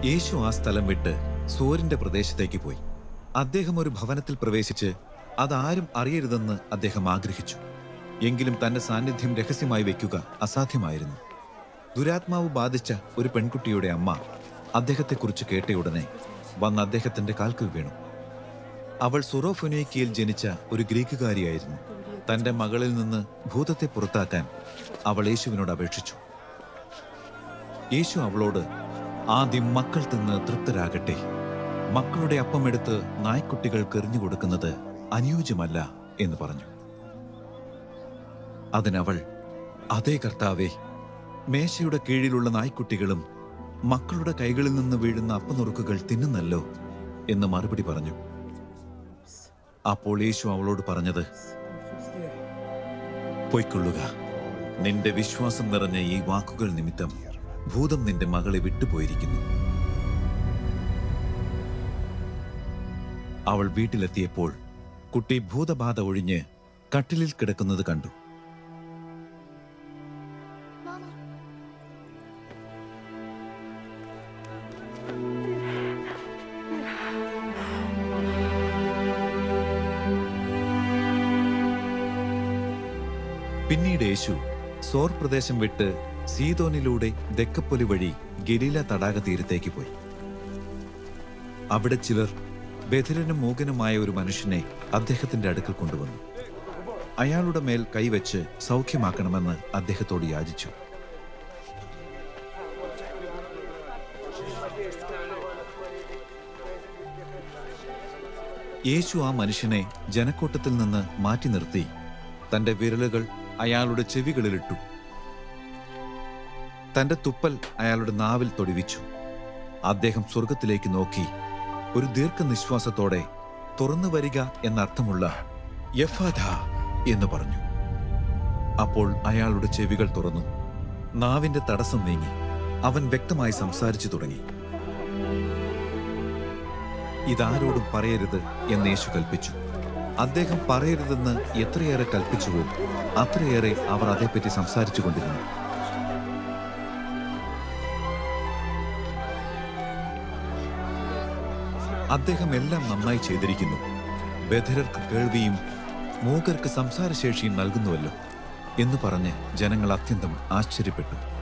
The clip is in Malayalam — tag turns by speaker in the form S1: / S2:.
S1: യേശു ആ സ്ഥലം വിട്ട് സോരിന്റെ പ്രദേശത്തേക്ക് പോയി അദ്ദേഹം ഒരു ഭവനത്തിൽ പ്രവേശിച്ച് അതാരും അറിയരുതെന്ന് അദ്ദേഹം ആഗ്രഹിച്ചു എങ്കിലും തന്റെ സാന്നിധ്യം രഹസ്യമായി വെക്കുക അസാധ്യമായിരുന്നു ദുരാത്മാവ് ബാധിച്ച ഒരു പെൺകുട്ടിയുടെ അമ്മ അദ്ദേഹത്തെക്കുറിച്ച് കേട്ടയുടനെ വന്ന് അദ്ദേഹത്തിന്റെ കാൽക്കൽ വീണു അവൾ സുറോഫൊനേക്കിയിൽ ജനിച്ച ഒരു ഗ്രീക്കുകാരിയായിരുന്നു തന്റെ മകളിൽ നിന്ന് ഭൂതത്തെ പുറത്താക്കാൻ അവൾ യേശുവിനോട് അപേക്ഷിച്ചു യേശു അവളോട് ആദ്യം മക്കൾ തിന്ന് തൃപ്തരാകട്ടെ മക്കളുടെ അപ്പമെടുത്ത് നായ്ക്കുട്ടികൾക്ക് എറിഞ്ഞു കൊടുക്കുന്നത് അനുയോജ്യമല്ല എന്ന് പറഞ്ഞു അതിനവൾ അതേ കർത്താവേ മേശയുടെ കീഴിലുള്ള നായ്ക്കുട്ടികളും മക്കളുടെ കൈകളിൽ നിന്ന് വീഴുന്ന അപ്പനുറുക്കുകൾ തിന്നുന്നല്ലോ എന്ന് മറുപടി പറഞ്ഞു അപ്പോൾ യേശു അവളോട് പറഞ്ഞത് പൊയ്ക്കൊള്ളുക നിന്റെ വിശ്വാസം നിറഞ്ഞ ഈ വാക്കുകൾ നിമിത്തം ഭൂതം നിന്റെ മകളെ വിട്ടുപോയിരിക്കുന്നു അവൾ വീട്ടിലെത്തിയപ്പോൾ കുട്ടി ഭൂതബാധ ഒഴിഞ്ഞ് കട്ടിലിൽ കിടക്കുന്നത് കണ്ടു പിന്നീട് യേശു സോർ പ്രദേശം വിട്ട് സീതോനിലൂടെ ദക്കപ്പൊലി വഴി ഗലീല തടാക തീരത്തേക്ക് പോയി അവിടെ ചിലർ ബധിരനും മൂകനുമായ ഒരു മനുഷ്യനെ അദ്ദേഹത്തിന്റെ അടുക്കൽ കൊണ്ടുവന്നു അയാളുടെ മേൽ കൈവച്ച് സൗഖ്യമാക്കണമെന്ന് അദ്ദേഹത്തോട് യാചിച്ചു യേശു ആ മനുഷ്യനെ ജനക്കൂട്ടത്തിൽ നിന്ന് മാറ്റി നിർത്തി തന്റെ വിരലുകൾ അയാളുടെ ചെവികളിലിട്ടു തന്റെ തുപ്പൽ അയാളുടെ നാവിൽ തൊടിവിച്ചു അദ്ദേഹം സ്വർഗത്തിലേക്ക് നോക്കി ഒരു ദീർഘനിശ്വാസത്തോടെ തുറന്നു വരിക എന്നർത്ഥമുള്ള യഫാധ എന്ന് പറഞ്ഞു അപ്പോൾ അയാളുടെ ചെവികൾ തുറന്നു നാവിന്റെ തടസ്സം നീങ്ങി അവൻ വ്യക്തമായി സംസാരിച്ചു തുടങ്ങി ഇതാരോടും പറയരുത് എന്ന് യേശു കൽപ്പിച്ചു അദ്ദേഹം പറയരുതെന്ന് എത്രയേറെ കൽപ്പിച്ചുവോ അത്രയേറെ അവർ അതേപ്പറ്റി സംസാരിച്ചു കൊണ്ടിരുന്നു അദ്ദേഹം എല്ലാം നന്നായി ചെയ്തിരിക്കുന്നു ബധിരർക്ക് കേൾവിയും മൂകർക്ക് സംസാരശേഷിയും നൽകുന്നുവല്ലോ എന്ന് പറഞ്ഞ് ജനങ്ങൾ അത്യന്തം ആശ്ചര്യപ്പെട്ടു